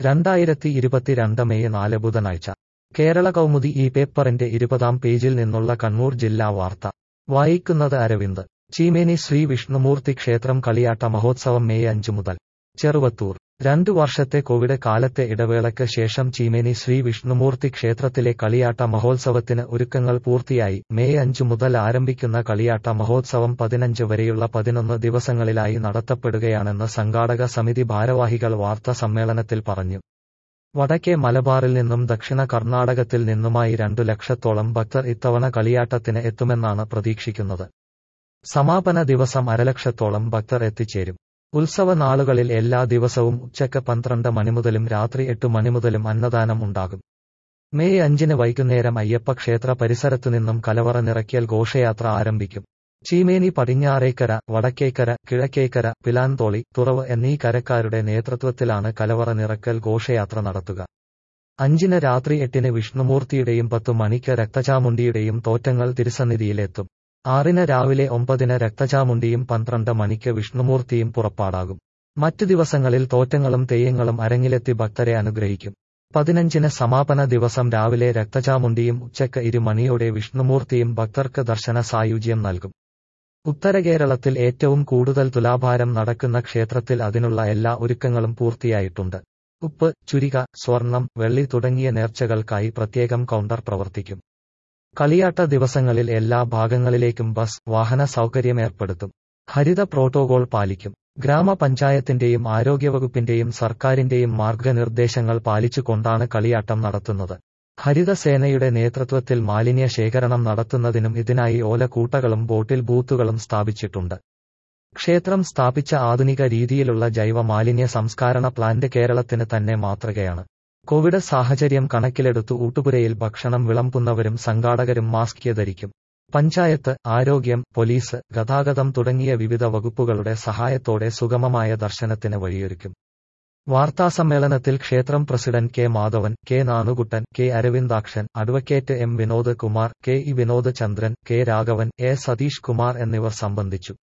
രണ്ടായിരത്തി ഇരുപത്തിരണ്ട് മെയ് നാല് ബുധനാഴ്ച കേരള കൗമുദി ഈ പേപ്പറിന്റെ ഇരുപതാം പേജിൽ നിന്നുള്ള കണ്ണൂർ ജില്ലാ വാർത്ത വായിക്കുന്നത് അരവിന്ദ് ചീമേനി ശ്രീ വിഷ്ണുമൂർത്തി ക്ഷേത്രം കളിയാട്ട മഹോത്സവം മെയ് അഞ്ച് മുതൽ ചെറുവത്തൂർ രണ്ടു വർഷത്തെ കോവിഡ് കാലത്തെ ഇടവേളയ്ക്ക് ശേഷം ചീമേനി ശ്രീ വിഷ്ണുമൂർത്തി ക്ഷേത്രത്തിലെ കളിയാട്ട മഹോത്സവത്തിന് ഒരുക്കങ്ങൾ പൂർത്തിയായി മെയ് അഞ്ചു മുതൽ ആരംഭിക്കുന്ന കളിയാട്ട മഹോത്സവം പതിനഞ്ച് വരെയുള്ള പതിനൊന്ന് ദിവസങ്ങളിലായി നടത്തപ്പെടുകയാണെന്ന് സംഘാടക സമിതി ഭാരവാഹികൾ വാർത്താ സമ്മേളനത്തിൽ പറഞ്ഞു വടക്കേ മലബാറിൽ നിന്നും ദക്ഷിണ കർണാടകത്തിൽ നിന്നുമായി രണ്ടു ലക്ഷത്തോളം ഭക്തർ ഇത്തവണ കളിയാട്ടത്തിന് എത്തുമെന്നാണ് പ്രതീക്ഷിക്കുന്നത് സമാപന ദിവസം അരലക്ഷത്തോളം ഭക്തർ എത്തിച്ചേരും ഉത്സവ നാളുകളിൽ എല്ലാ ദിവസവും ഉച്ചക്ക് പന്ത്രണ്ട് മണിമുതലും രാത്രി എട്ട് മണിമുതലും അന്നദാനം ഉണ്ടാകും മെയ് അഞ്ചിന് വൈകുന്നേരം അയ്യപ്പ ക്ഷേത്ര പരിസരത്തുനിന്നും കലവറ നിറയ്ക്കൽ ഘോഷയാത്ര ആരംഭിക്കും ചീമേനി പടിഞ്ഞാറേക്കര വടക്കേക്കര കിഴക്കേക്കര പിലാന്തോളി തുറവ് എന്നീ കരക്കാരുടെ നേതൃത്വത്തിലാണ് കലവറ നിറക്കൽ ഘോഷയാത്ര നടത്തുക അഞ്ചിന് രാത്രി എട്ടിന് വിഷ്ണുമൂർത്തിയുടെയും പത്തു മണിക്ക് രക്തചാമുണ്ടിയുടെയും തോറ്റങ്ങൾ തിരുസന്നിധിയിലെത്തും ആറിന് രാവിലെ ഒമ്പതിന് രക്തചാമുണ്ടിയും പന്ത്രണ്ട് മണിക്ക് വിഷ്ണുമൂർത്തിയും പുറപ്പാടാകും മറ്റു ദിവസങ്ങളിൽ തോറ്റങ്ങളും തെയ്യങ്ങളും അരങ്ങിലെത്തി ഭക്തരെ അനുഗ്രഹിക്കും പതിനഞ്ചിന് സമാപന ദിവസം രാവിലെ രക്തചാമുണ്ടിയും ഉച്ചക്ക് ഇരുമണിയോടെ വിഷ്ണുമൂർത്തിയും ഭക്തർക്ക് ദർശന സായുജ്യം നൽകും ഉത്തരകേരളത്തിൽ ഏറ്റവും കൂടുതൽ തുലാഭാരം നടക്കുന്ന ക്ഷേത്രത്തിൽ അതിനുള്ള എല്ലാ ഒരുക്കങ്ങളും പൂർത്തിയായിട്ടുണ്ട് ഉപ്പ് ചുരിക സ്വർണം വെള്ളി തുടങ്ങിയ നേർച്ചകൾക്കായി പ്രത്യേകം കൗണ്ടർ പ്രവർത്തിക്കും കളിയാട്ട ദിവസങ്ങളിൽ എല്ലാ ഭാഗങ്ങളിലേക്കും ബസ് വാഹന സൗകര്യം ഏർപ്പെടുത്തും ഹരിത പ്രോട്ടോകോൾ പാലിക്കും ഗ്രാമപഞ്ചായത്തിന്റെയും ആരോഗ്യവകുപ്പിന്റെയും സർക്കാരിന്റെയും മാർഗനിർദ്ദേശങ്ങൾ പാലിച്ചുകൊണ്ടാണ് കളിയാട്ടം നടത്തുന്നത് ഹരിതസേനയുടെ നേതൃത്വത്തിൽ മാലിന്യ ശേഖരണം നടത്തുന്നതിനും ഇതിനായി ഓലക്കൂട്ടകളും ബോട്ടിൽ ബൂത്തുകളും സ്ഥാപിച്ചിട്ടുണ്ട് ക്ഷേത്രം സ്ഥാപിച്ച ആധുനിക രീതിയിലുള്ള ജൈവ മാലിന്യ സംസ്കാരണ പ്ലാന്റ് കേരളത്തിന് തന്നെ മാതൃകയാണ് കോവിഡ് സാഹചര്യം കണക്കിലെടുത്തു ഊട്ടുപുരയിൽ ഭക്ഷണം വിളമ്പുന്നവരും സംഘാടകരും മാസ്ക് ധരിക്കും പഞ്ചായത്ത് ആരോഗ്യം പോലീസ് ഗതാഗതം തുടങ്ങിയ വിവിധ വകുപ്പുകളുടെ സഹായത്തോടെ സുഗമമായ ദർശനത്തിന് വഴിയൊരുക്കും വാർത്താസമ്മേളനത്തിൽ ക്ഷേത്രം president K Madhavan K Nanukuttan K Aravindakshan advocate M Vinod Kumar K E Vinod Chandran K Raghavan A Satheesh Kumar എന്നിവർ സംബന്ധിച്ചു